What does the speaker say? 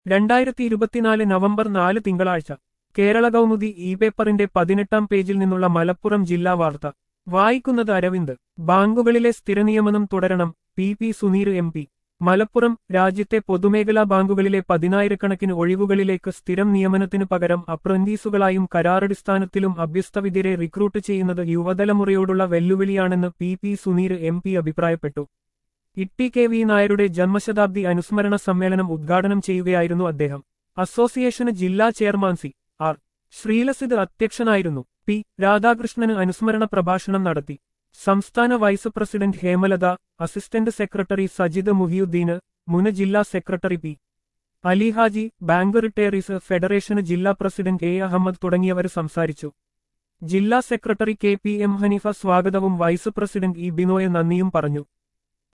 രണ്ടായിരത്തി ഇരുപത്തിനാല് നവംബർ നാല് തിങ്കളാഴ്ച കേരള കൗമുദി ഇ പേപ്പറിന്റെ പതിനെട്ടാം പേജിൽ നിന്നുള്ള മലപ്പുറം ജില്ലാ വാർത്ത വായിക്കുന്നത് അരവിന്ദ് ബാങ്കുകളിലെ സ്ഥിരനിയമനം തുടരണം P P Suneer M P Malappuram രാജ്യത്തെ പൊതുമേഖലാ ബാങ്കുകളിലെ പതിനായിരക്കണക്കിന് ഒഴിവുകളിലേക്ക് സ്ഥിരം നിയമനത്തിനു പകരം അപ്രന്റീസുകളായും കരാറടിസ്ഥാനത്തിലും അഭ്യസ്തവിദ്യരെ റിക്രൂട്ട് ചെയ്യുന്നത് യുവതലമുറയോടുള്ള വെല്ലുവിളിയാണെന്ന് P P Suneer M P അഭിപ്രായപ്പെട്ടു ഇട്ടി കെ വി നായരുടെ ജന്മശതാബ്ദി അനുസ്മരണ സമ്മേളനം ഉദ്ഘാടനം ചെയ്യുകയായിരുന്നു അദ്ദേഹം അസോസിയേഷന് ജില്ലാ ചെയർമാൻ സി ആർ ശ്രീലസിത് അധ്യക്ഷനായിരുന്നു പി രാധാകൃഷ്ണന് അനുസ്മരണ പ്രഭാഷണം നടത്തി സംസ്ഥാന vice president Hemalatha assistant secretary Sajid Muhiyuddin മുൻ ജില്ലാ secretary P Alihaji bank retirees federation ജില്ലാ പ്രസിഡന്റ് എ അഹമ്മദ് തുടങ്ങിയവർ സംസാരിച്ചു ജില്ലാ secretary K P M Hanifa സ്വാഗതവും വൈസ് പ്രസിഡന്റ് ഇ ബിനോയ് നന്ദിയും പറഞ്ഞു